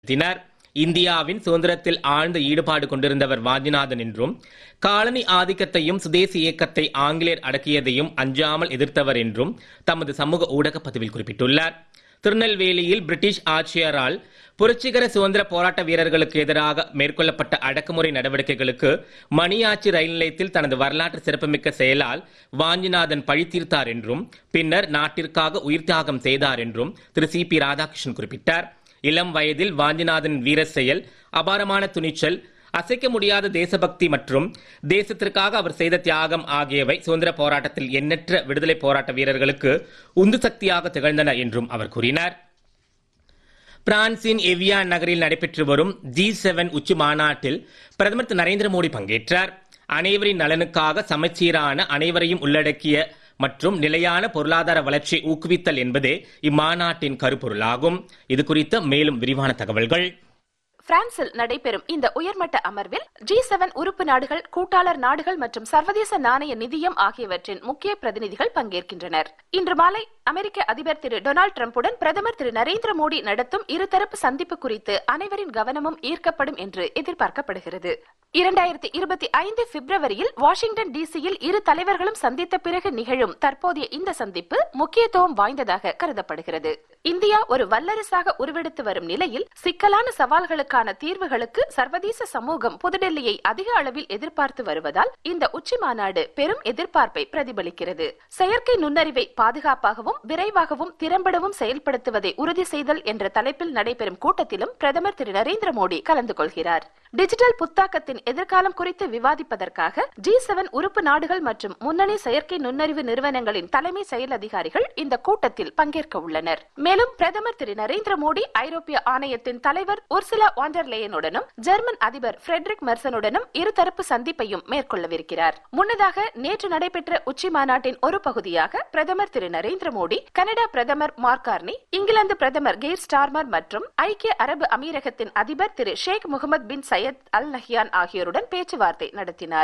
நடத்தினார் இந்தியாவின் சுதந்திரத்தில் ஆழ்ந்த ஈடுபாடு கொண்டிருந்தவர் வாஞ்சிநாதன் என்றும் காலனி ஆதிக்கத்தையும் சுதேசி இயக்கத்தை ஆங்கிலேயர் அடக்கியதையும் அஞ்சாமல் எதிர்த்தவர் என்றும் தமது சமூக ஊடக பதிவில் குறிப்பிட்டுள்ளார் திருநெல்வேலியில் பிரிட்டிஷ் ஆட்சியரால் புரட்சிகர சுதந்திர போராட்ட வீரர்களுக்கு எதிராக மேற்கொள்ளப்பட்ட அடக்குமுறை நடவடிக்கைகளுக்கு மணியாச்சி ரயில் நிலையத்தில் தனது வரலாற்று சிறப்புமிக்க செயலால் வாஞ்சிநாதன் பழி தீர்த்தார் என்றும் பின்னர் நாட்டிற்காக உயிர் தியாகம் செய்தார் என்றும் திரு சி பி ராதாகிருஷ்ணன் குறிப்பிட்டார் இளம் வயதில் வாஞ்சிநாதன் வீர செயல் அபாரமான துணிச்சல் அசைக்க முடியாத தேசபக்தி மற்றும் தேசத்திற்காக அவர் செய்த தியாகம் ஆகியவை சுதந்திர போராட்டத்தில் எண்ணற்ற விடுதலை போராட்ட வீரர்களுக்கு உந்து சக்தியாக திகழ்ந்தன என்றும் அவர் கூறினார் பிரான்சின் எவியான் நகரில் நடைபெற்று வரும் ஜி செவன் உச்சி மாநாட்டில் பிரதமர் திரு நரேந்திர மோடி பங்கேற்றார் அனைவரின் நலனுக்காக சமச்சீரான அனைவரையும் உள்ளடக்கிய மற்றும் நிலையான பொருளாதார வளர்ச்சியை ஊக்குவித்தல் என்பதே இம்மாநாட்டின் கருப்பொருளாகும் இது குறித்த மேலும் விரிவான தகவல்கள் பிரான்சில் நடைபெறும் இந்த உயர்மட்ட அமர்வில் ஜி செவன் உறுப்பு நாடுகள் கூட்டாளர் நாடுகள் மற்றும் சர்வதேச நாணய நிதியம் ஆகியவற்றின் முக்கிய பிரதிநிதிகள் பங்கேற்கின்றனர் இன்று மாலை அமெரிக்க அதிபர் திரு டொனால்டு டிரம்புடன் பிரதமர் திரு நரேந்திர மோடி நடத்தும் இருதரப்பு சந்திப்பு குறித்து அனைவரின் கவனமும் ஈர்க்கப்படும் என்று எதிர்பார்க்கப்படுகிறது இரண்டாயிரத்தி இருபத்தி ஐந்து பிப்ரவரியில் வாஷிங்டன் டிசியில் இரு தலைவர்களும் சந்தித்த பிறகு நிகழும் தற்போதைய இந்த சந்திப்பு முக்கியத்துவம் வாய்ந்ததாக கருதப்படுகிறது இந்தியா ஒரு வல்லரசாக உருவெடுத்து வரும் நிலையில் சிக்கலான சவால்களுக்கான தீர்வுகளுக்கு சர்வதேச சமூகம் புதுடெல்லியை அதிக அளவில் எதிர்பார்த்து வருவதால் இந்த உச்சி மாநாடு பெரும் எதிர்பார்ப்பை பிரதிபலிக்கிறது செயற்கை நுண்ணறிவை பாதுகாப்பாகவும் விரைவாகவும் திறம்படவும் செயல்படுத்துவதை உறுதி செய்தல் என்ற தலைப்பில் நடைபெறும் கூட்டத்திலும் பிரதமர் திரு நரேந்திர மோடி கலந்து கொள்கிறார் டிஜிட்டல் புத்தாக்கத்தின் எதிர்காலம் குறித்து விவாதிப்பதற்காக ஜி செவன் உறுப்பு நாடுகள் மற்றும் முன்னணி செயற்கை நுண்ணறிவு நிறுவனங்களின் தலைமை செயல் அதிகாரிகள் இந்த கூட்டத்தில் பங்கேற்க உள்ளனர் மேலும் பிரதமர் திரு நரேந்திர மோடி ஐரோப்பிய ஆணையத்தின் தலைவர் உர்சிலா வாண்டர்லேயனுடனும் ஜெர்மன் அதிபர் பிரெட்ரிக் மெர்சனுடனும் இருதரப்பு சந்திப்பையும் மேற்கொள்ளவிருக்கிறார் முன்னதாக நேற்று நடைபெற்ற உச்சி மாநாட்டின் ஒரு பகுதியாக பிரதமர் திரு நரேந்திர மோடி கனடா பிரதமர் மார்கார்னி இங்கிலாந்து பிரதமர் கெய்ர் ஸ்டார்மர் மற்றும் ஐக்கிய அரபு அமீரகத்தின் அதிபர் Thiru Sheikh Mohamed bin Zayed Al Nahyan ஆகியோருடன் பேச்சுவார்த்தை நடத்தினார்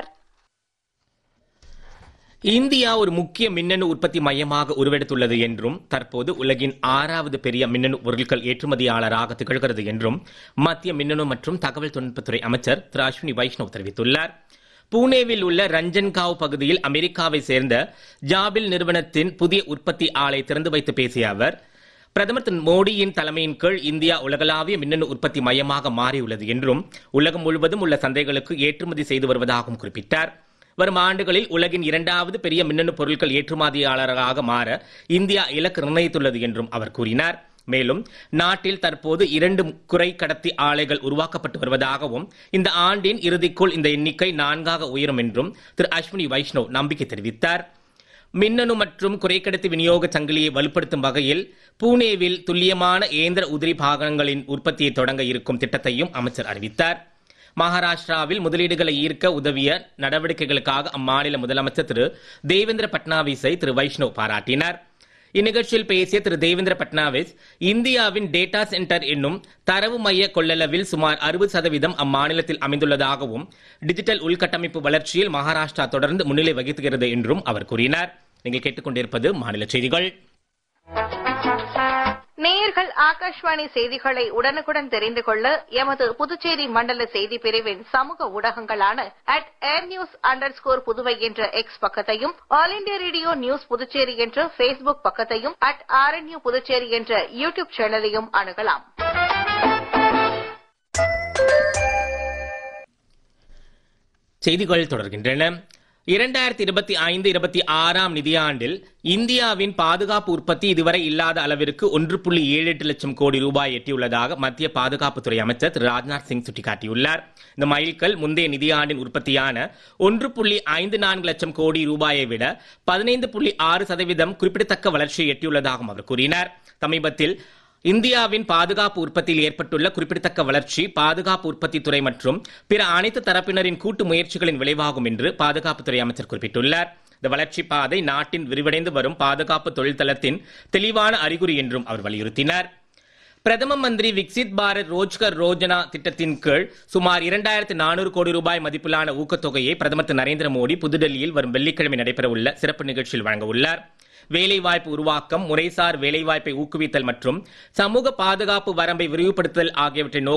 இந்தியா ஒரு முக்கிய மின்னணு உற்பத்தி மையமாக உருவெடுத்துள்ளது என்றும் தற்போது உலகின் ஆறாவது பெரிய மின்னணு பொருட்கள் ஏற்றுமதியாளராக திகழ்கிறது என்றும் மத்திய மின்னணு மற்றும் தகவல் தொழில்நுட்பத்துறை அமைச்சர் திரு அஸ்வினி வைஷ்ணவ் தெரிவித்துள்ளார் பூனேவில் உள்ள ரஞ்சன்காவ் பகுதியில் அமெரிக்காவை சேர்ந்த ஜாபில் நிறுவனத்தின் புதிய உற்பத்தி ஆலை திறந்து வைத்து பேசிய அவர் பிரதமர் திரு மோடியின் தலைமையின் கீழ் இந்தியா உலகளாவிய மின்னணு உற்பத்தி மையமாக மாறியுள்ளது என்றும் உலகம் முழுவதும் உள்ள சந்தைகளுக்கு ஏற்றுமதி செய்து வருவதாகவும் குறிப்பிட்டார் வரும் ஆண்டுகளில் உலகின் இரண்டாவது பெரிய மின்னணு பொருட்கள் ஏற்றுமதியாளராக மாற இந்தியா இலக்கு நிர்ணயித்துள்ளது என்றும் அவர் கூறினார் மேலும் நாட்டில் தற்போது இரண்டு குறை கடத்தி ஆலைகள் உருவாக்கப்பட்டு வருவதாகவும் இந்த ஆண்டின் இறுதிக்குள் இந்த எண்ணிக்கை நான்காக உயரும் என்றும் திரு அஸ்வினி வைஷ்ணவ் நம்பிக்கை தெரிவித்தார் மின்னணு மற்றும் குறைக்கடத்தி விநியோக சங்கிலியை வலுப்படுத்தும் வகையில் பூனேவில் துல்லியமான இயந்திர உதிரி பாகங்களின் உற்பத்தியை தொடங்க இருக்கும் திட்டத்தையும் அமைச்சர் அறிவித்தார் மகாராஷ்டிராவில் முதலீடுகளை ஈர்க்க உதவிய நடவடிக்கைகளுக்காக அம்மாநில முதலமைச்சர் திரு தேவேந்திர பட்னாவிஸை திரு வைஷ்ணவ் பாராட்டினார் இந்நிகழ்ச்சியில் பேசிய திரு தேவேந்திர பட்னாவிஸ் இந்தியாவின் டேட்டா சென்டர் என்னும் தரவு மைய கொள்ளளவில் சுமார் அறுபது சதவீதம் அம்மாநிலத்தில் அமைந்துள்ளதாகவும் டிஜிட்டல் உள்கட்டமைப்பு வளர்ச்சியில் மகாராஷ்டிரா தொடர்ந்து முன்னிலை வகிக்கிறது என்றும் அவர் கூறினார் நீங்கள் கேட்டுக்கொண்டிருப்பது மாநில செய்திகள் நேயர்கள் ஆகாஷ்வாணி செய்திகளை உடனுக்குடன் தெரிந்து கொள்ள எமது புதுச்சேரி மண்டல செய்தி பிரிவின் சமூக ஊடகங்களான at air news underscore Puduvai என்ற எக்ஸ் பக்கத்தையும் all India radio news Puducherry என்ற பேஸ்புக் பக்கத்தையும் அட் ஆர்என்யூ புதுச்சேரி என்ற யூடியூப் சேனலையும் அணுகலாம் செய்திகள் தொடர்கின்றன இரண்டாயிரத்தி இருபத்தி ஐந்து இருபத்தி ஆறாம் நிதியாண்டில் இந்தியாவின் பாதுகாப்பு உற்பத்தி இதுவரை இல்லாத அளவிற்கு ஒன்று புள்ளி ஏழு எட்டு லட்சம் கோடி ரூபாய் எட்டியுள்ளதாக மத்திய பாதுகாப்புத்துறை அமைச்சர் திரு ராஜ்நாத் சிங் சுட்டிக்காட்டியுள்ளார் இந்த மைல்கல் முந்தைய நிதியாண்டின் உற்பத்தியான ஒன்று புள்ளி ஐந்து நான்கு லட்சம் கோடி ரூபாயை விட பதினைந்து புள்ளி ஆறு சதவீதம் குறிப்பிடத்தக்க வளர்ச்சியை எட்டியுள்ளதாகவும் அவர் கூறினார் சமீபத்தில் இந்தியாவின் பாதுகாப்பு உற்பத்தியில் ஏற்பட்டுள்ள குறிப்பிடத்தக்க வளர்ச்சி பாதுகாப்பு உற்பத்தி துறை மற்றும் பிற அனைத்து தரப்பினரின் கூட்டு முயற்சிகளின் விளைவாகும் என்று பாதுகாப்புத்துறை அமைச்சர் குறிப்பிட்டுள்ளார் இந்த வளர்ச்சி பாதை நாட்டின் விரிவடைந்து வரும் பாதுகாப்பு தொழில்தளத்தின் தெளிவான அறிகுறி என்றும் அவர் வலியுறுத்தினார் பிரதம மந்திரி விக்சித் பாரத் ரோஜ்கர் ரோஜனா திட்டத்தின் கீழ் சுமார் இரண்டாயிரத்து நானூறு கோடி ரூபாய் மதிப்பிலான ஊக்கத்தொகையை பிரதமர் திரு நரேந்திர மோடி புதுடெல்லியில் வரும் வெள்ளிக்கிழமை நடைபெறவுள்ள சிறப்பு நிகழ்ச்சியில் வழங்க உள்ளார் வேலைவாய்ப்பு உருவாக்கம் முறைசார் வேலைவாய்ப்பை ஊக்குவித்தல் மற்றும் சமூக பாதுகாப்பு வரம்பை விரிவுபடுத்துதல் ஆகியவற்றை